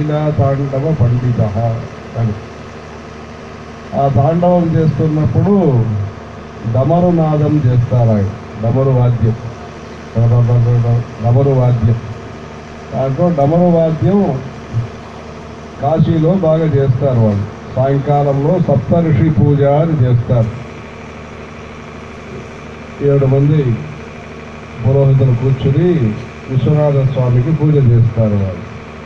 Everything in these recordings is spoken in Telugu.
లీలా తాండవ పండిత అని ఆ తాండవం చేస్తున్నప్పుడు డమరునాదం చేస్తారు ఆయన డమరు వాద్యం డమరు వాద్యం దాంట్లో డమరు వాద్యం కాశీలో బాగా చేస్తారు వాళ్ళు సాయంకాలంలో సప్తఋషి పూజ అని చేస్తారు ఏడు మంది పురోహితులు కూర్చుని విశ్వనాథ స్వామికి పూజ చేస్తారు వాళ్ళు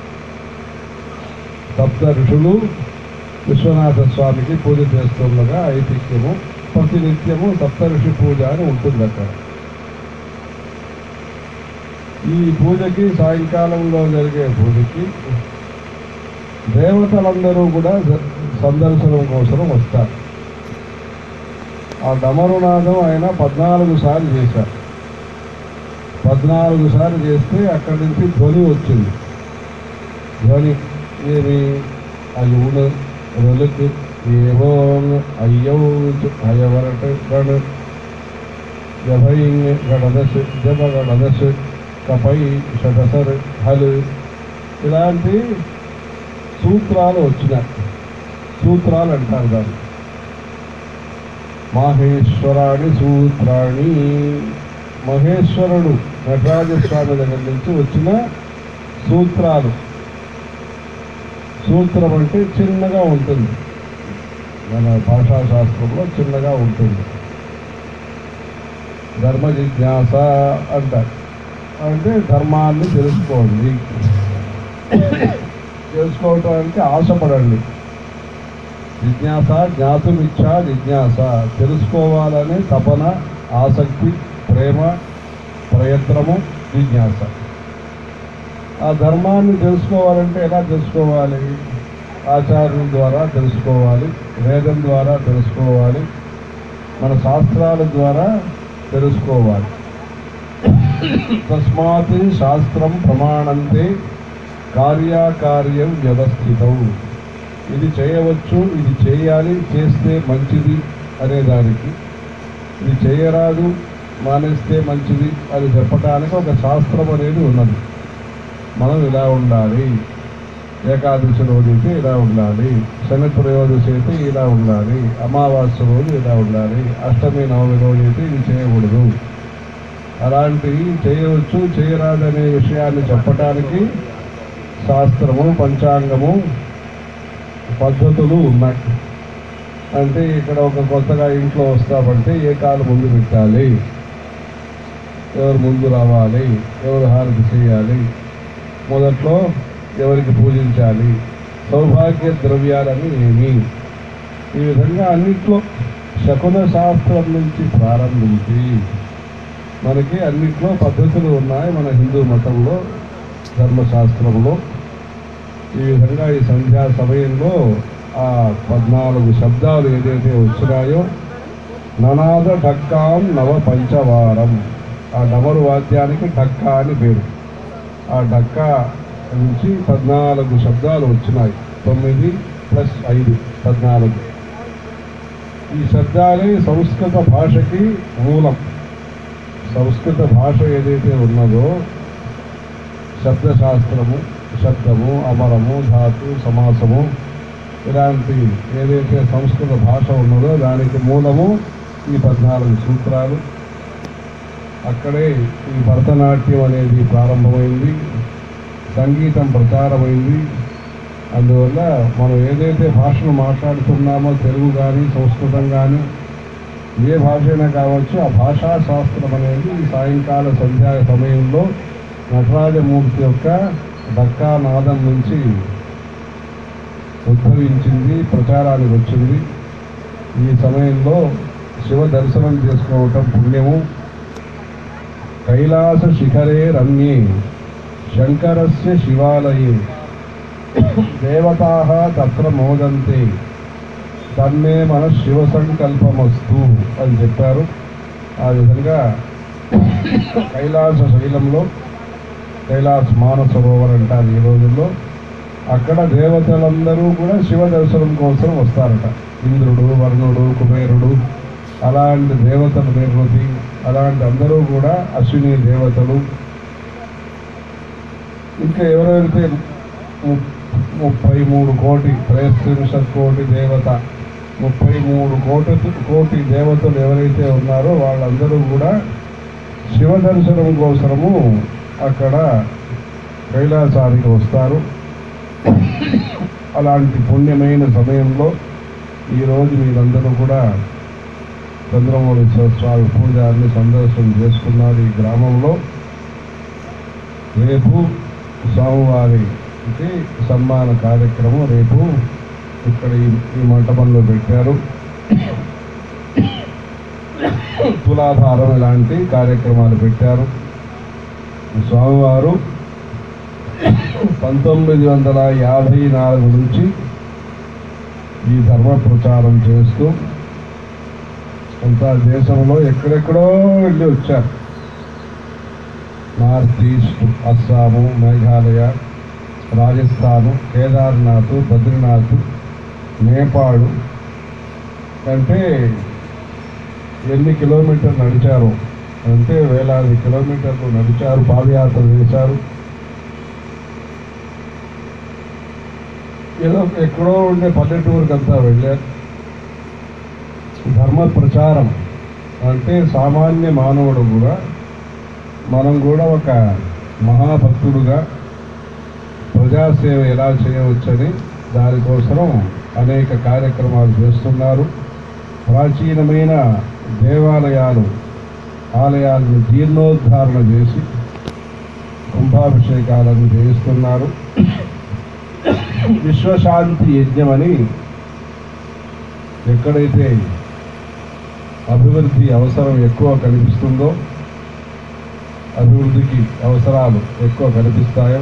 సప్త ఋషులు విశ్వనాథ స్వామికి పూజ చేస్తుండగా ఐతిహ్యము ప్రతినిత్యము సప్త ఋషి పూజ అని ఉంటుంది అక్కడ ఈ పూజకి సాయంకాలంలో జరిగే పూజకి దేవతలందరూ కూడా జ- సందర్శనం కోసం వస్తారు ఆ డమరునాదం ఆయన పద్నాలుగు సార్లు చేశారు పద్నాలుగు సార్లు చేస్తే అక్కడి నుంచి ధ్వని వచ్చింది ధ్వని ఏమి అయుడు రొలుకు ఏవో అయ్యో అయ్యవరట గడు జభై గడదశ జబ గడదశ కపై షటసర్ హలు ఇలాంటి సూత్రాలు వచ్చినాయి సూత్రాలు అంటారు దాన్ని మాహేశ్వరాణి సూత్రాణి మహేశ్వరుడు నటరాజస్వామి దగ్గర నుంచి వచ్చిన సూత్రాలు సూత్రం అంటే చిన్నగా ఉంటుంది మన భాషాశాస్త్రంలో చిన్నగా ఉంటుంది ధర్మ జిజ్ఞాస అంటారు అంటే ధర్మాన్ని తెలుసుకోండి తెలుసుకోవటానికి ఆశపడండి జిజ్ఞాస జ్ఞాతుమిచ్చ జిజ్ఞాస తెలుసుకోవాలనే తపన ఆసక్తి ప్రేమ ప్రయత్నము జిజ్ఞాస ఆ ధర్మాన్ని తెలుసుకోవాలంటే ఎలా తెలుసుకోవాలి ఆచార్యుల ద్వారా తెలుసుకోవాలి వేదం ద్వారా తెలుసుకోవాలి మన శాస్త్రాల ద్వారా తెలుసుకోవాలి తస్మాత్ శాస్త్రం ప్రమాణంతే కార్యాకార్యం వ్యవస్థితం ఇది చేయవచ్చు ఇది చేయాలి చేస్తే మంచిది అనే దానికి ఇది చేయరాదు మానేస్తే మంచిది అని చెప్పటానికి ఒక శాస్త్రం అనేది ఉన్నది మనం ఇలా ఉండాలి ఏకాదశి రోజు అయితే ఇలా ఉండాలి శని త్రయోదశి అయితే ఇలా ఉండాలి అమావాస్య రోజు ఇలా ఉండాలి అష్టమి నవమి రోజు అయితే ఇది చేయకూడదు అలాంటివి చేయవచ్చు చేయరాదనే విషయాన్ని చెప్పటానికి శాస్త్రము పంచాంగము పద్ధతులు ఉన్నాయి అంటే ఇక్కడ ఒక కొత్తగా ఇంట్లో వస్తామంటే ఏ కాలు ముందు పెట్టాలి ఎవరు ముందు రావాలి ఎవరు హారతి చేయాలి మొదట్లో ఎవరికి పూజించాలి సౌభాగ్య ద్రవ్యాలని ఏమి ఈ విధంగా అన్నిట్లో శకున శాస్త్రం నుంచి ప్రారంభించి మనకి అన్నిట్లో పద్ధతులు ఉన్నాయి మన హిందూ మతంలో ధర్మశాస్త్రంలో ఈ విధంగా ఈ సంధ్యా సమయంలో ఆ పద్నాలుగు శబ్దాలు ఏదైతే వచ్చినాయో ననాద ఢక్కాం నవ పంచవారం ఆ డమరు వాద్యానికి ఢక్కా అని పేరు ఆ ఢక్కా నుంచి పద్నాలుగు శబ్దాలు వచ్చినాయి తొమ్మిది ప్లస్ ఐదు పద్నాలుగు ఈ శబ్దాలే సంస్కృత భాషకి మూలం సంస్కృత భాష ఏదైతే ఉన్నదో శబ్దశాస్త్రము శబ్దము అమరము ధాతు సమాసము ఇలాంటి ఏదైతే సంస్కృత భాష ఉన్నదో దానికి మూలము ఈ పద్నాలుగు సూత్రాలు అక్కడే ఈ భరతనాట్యం అనేది ప్రారంభమైంది సంగీతం ప్రచారమైంది అందువల్ల మనం ఏదైతే భాషను మాట్లాడుతున్నామో తెలుగు కానీ సంస్కృతం కానీ ఏ భాష అయినా కావచ్చు ఆ భాషా శాస్త్రం అనేది ఈ సాయంకాల సంధ్యా సమయంలో నటరాజమూర్తి యొక్క డక్కా నాదం నుంచి ఉద్భవించింది ప్రచారానికి వచ్చింది ఈ సమయంలో శివ దర్శనం చేసుకోవటం పుణ్యము కైలాస శిఖరే రమ్యే శంకరస్య శివాలయే దేవతా తత్ర మోదంతే తన్మే మన శివ సంకల్పమస్తు అని చెప్పారు ఆ విధంగా కైలాస శైలంలో కైలాస మానసరోవర్ అంటారు ఈ రోజుల్లో అక్కడ దేవతలందరూ కూడా శివ దర్శనం కోసం వస్తారట ఇంద్రుడు వరుణుడు కుబేరుడు అలాంటి దేవతల నిర్వృతి అలాంటి అందరూ కూడా అశ్విని దేవతలు ఇంకా ఎవరైతే ము- ముప్పై మూడు కోటి త్రయస్త్రింశత్ కోటి దేవత ముప్పై మూడు కోటి కోటి దేవతలు ఎవరైతే ఉన్నారో వాళ్ళందరూ కూడా శివ దర్శనం కోసము అక్కడ కైలాసానికి వస్తారు అలాంటి పుణ్యమైన సమయంలో ఈరోజు మీరందరూ కూడా చంద్రమౌళేశ్వర స్వామి పూజారిని సందర్శనం చేసుకున్నారు ఈ గ్రామంలో రేపు స్వామివారికి సన్మాన కార్యక్రమం రేపు ఇక్కడ ఈ ఈ మంటపంలో పెట్టారు తులాధారం ఇలాంటి కార్యక్రమాలు పెట్టారు స్వామివారు పంతొమ్మిది వందల యాభై నాలుగు నుంచి ఈ ధర్మ ప్రచారం చేస్తూ అంతా దేశంలో ఎక్కడెక్కడో వెళ్ళి వచ్చారు నార్త్ ఈస్ట్ అస్సాము మేఘాలయ రాజస్థాను కేదార్నాథ్ బద్రీనాథ్ నేపాడు అంటే ఎన్ని కిలోమీటర్లు నడిచారు అంటే వేలాది కిలోమీటర్లు నడిచారు పాదయాత్ర చేశారు ఏదో ఎక్కడో ఉండే పల్లెటూరుకంతా వెళ్ళారు ధర్మ ప్రచారం అంటే సామాన్య మానవుడు కూడా మనం కూడా ఒక మహాభక్తుడుగా ప్రజాసేవ ఎలా చేయవచ్చని దానికోసం అనేక కార్యక్రమాలు చేస్తున్నారు ప్రాచీనమైన దేవాలయాలు ఆలయాలను జీర్ణోద్ధారణ చేసి కుంభాభిషేకాలను చేయిస్తున్నారు విశ్వశాంతి యజ్ఞమని ఎక్కడైతే అభివృద్ధి అవసరం ఎక్కువ కనిపిస్తుందో అభివృద్ధికి అవసరాలు ఎక్కువ కనిపిస్తాయో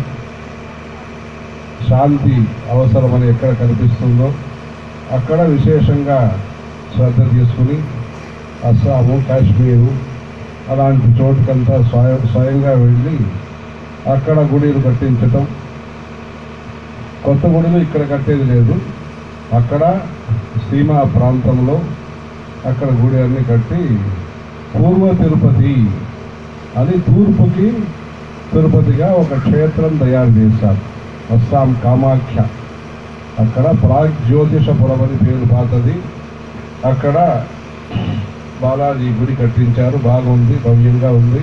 శాంతి అవసరమని ఎక్కడ కనిపిస్తుందో అక్కడ విశేషంగా శ్రద్ధ తీసుకుని అస్సాము కాశ్మీరు అలాంటి చోటుకంతా స్వయం స్వయంగా వెళ్ళి అక్కడ గుడిలు కట్టించటం కొత్త గుడులు ఇక్కడ కట్టేది లేదు అక్కడ సీమా ప్రాంతంలో అక్కడ గుడి అన్ని కట్టి పూర్వ తిరుపతి అని తూర్పుకి తిరుపతిగా ఒక క్షేత్రం తయారు చేశారు అస్సాం కామాఖ్య అక్కడ ప్రాగ్ జ్యోతిషపురం అని పేరు పాతది అక్కడ బాలాజీ గుడి కట్టించారు బాగుంది భవ్యంగా ఉంది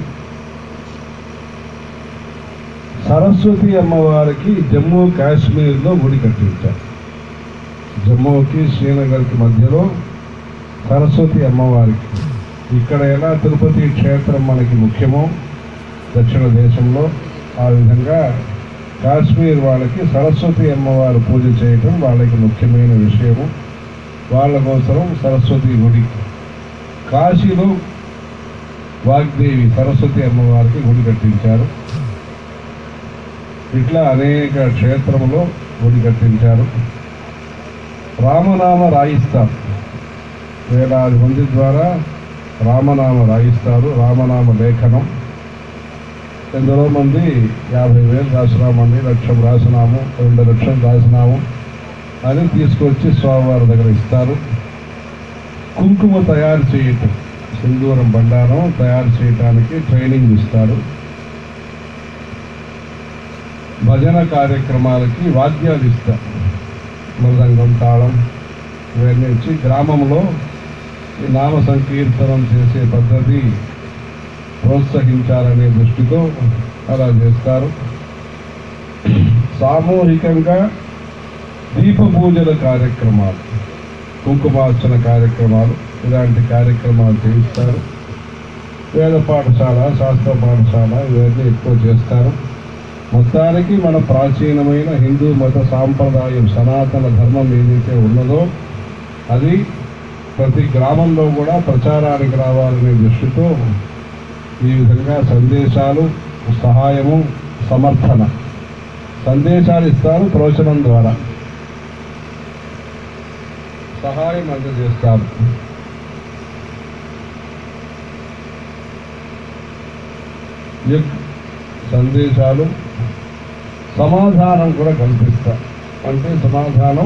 సరస్వతి అమ్మవారికి జమ్మూ కాశ్మీర్లో గుడి కట్టించారు జమ్మూకి శ్రీనగర్కి మధ్యలో సరస్వతి అమ్మవారికి ఇక్కడ ఎలా తిరుపతి క్షేత్రం మనకి ముఖ్యమో దక్షిణ దేశంలో ఆ విధంగా కాశ్మీర్ వాళ్ళకి సరస్వతి అమ్మవారు పూజ చేయటం వాళ్ళకి ముఖ్యమైన విషయము వాళ్ళ కోసం సరస్వతి గుడి కాశీలో వాగ్దేవి సరస్వతి అమ్మవారికి గుడి కట్టించారు ఇట్లా అనేక క్షేత్రంలో గుడి కట్టించారు రామనామ రాయిస్తారు వేలాది మంది ద్వారా రామనామ రాయిస్తారు రామనామ లేఖనం ఎందరో మంది యాభై వేలు రాసినామండి లక్షం రాసినాము రెండు లక్షలు రాసినాము అని తీసుకొచ్చి స్వామివారి దగ్గర ఇస్తారు కుంకుమ తయారు చేయటం సింధూరం బండారం తయారు చేయటానికి ట్రైనింగ్ ఇస్తారు భజన కార్యక్రమాలకి వాద్యాలు ఇస్తారు మృదంగం తాళం ఇవన్నీ ఇచ్చి గ్రామంలో ఈ నామ సంకీర్తనం చేసే పద్ధతి ప్రోత్సహించాలనే దృష్టితో అలా చేస్తారు సామూహికంగా దీప పూజల కార్యక్రమాలు కుంకుమార్చన కార్యక్రమాలు ఇలాంటి కార్యక్రమాలు చేయిస్తారు వేద పాఠశాల శాస్త్ర పాఠశాల ఇవన్నీ ఎక్కువ చేస్తారు మొత్తానికి మన ప్రాచీనమైన హిందూ మత సాంప్రదాయం సనాతన ధర్మం ఏదైతే ఉన్నదో అది ప్రతి గ్రామంలో కూడా ప్రచారానికి రావాలనే దృష్టితో ఈ విధంగా సందేశాలు సహాయము సమర్థన సందేశాలు ఇస్తారు ప్రవచనం ద్వారా సహాయం అందజేస్తారు యగ్ సందేశాలు సమాధానం కూడా కల్పిస్తారు అంటే సమాధానం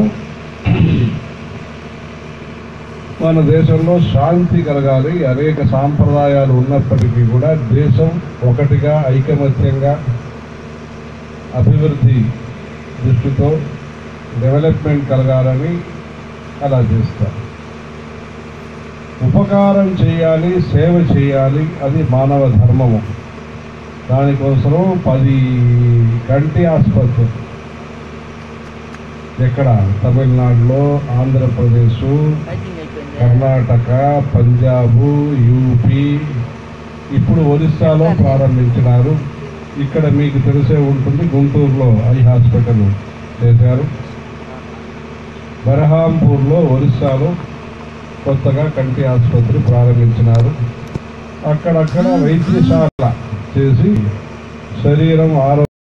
మన దేశంలో శాంతి కలగాలి అనేక సాంప్రదాయాలు ఉన్నప్పటికీ కూడా దేశం ఒకటిగా ఐకమత్యంగా అభివృద్ధి దృష్టితో డెవలప్మెంట్ కలగాలని అలా చేస్తారు ఉపకారం చేయాలి సేవ చేయాలి అది మానవ ధర్మము దానికోసం పది కంటి ఆసుపత్రి ఎక్కడ తమిళనాడులో ఆంధ్రప్రదేశ్ కర్ణాటక పంజాబ్ యూపీ ఇప్పుడు ఒరిస్సాలో ప్రారంభించినారు ఇక్కడ మీకు తెలిసే ఉంటుంది గుంటూరులో ఐ హాస్పిటల్ చేశారు బెరహాంపూర్లో ఒరిస్సాలో కొత్తగా కంటి ఆసుపత్రి ప్రారంభించినారు అక్కడక్కడ వైద్యశాల చేసి శరీరం ఆరోగ్యం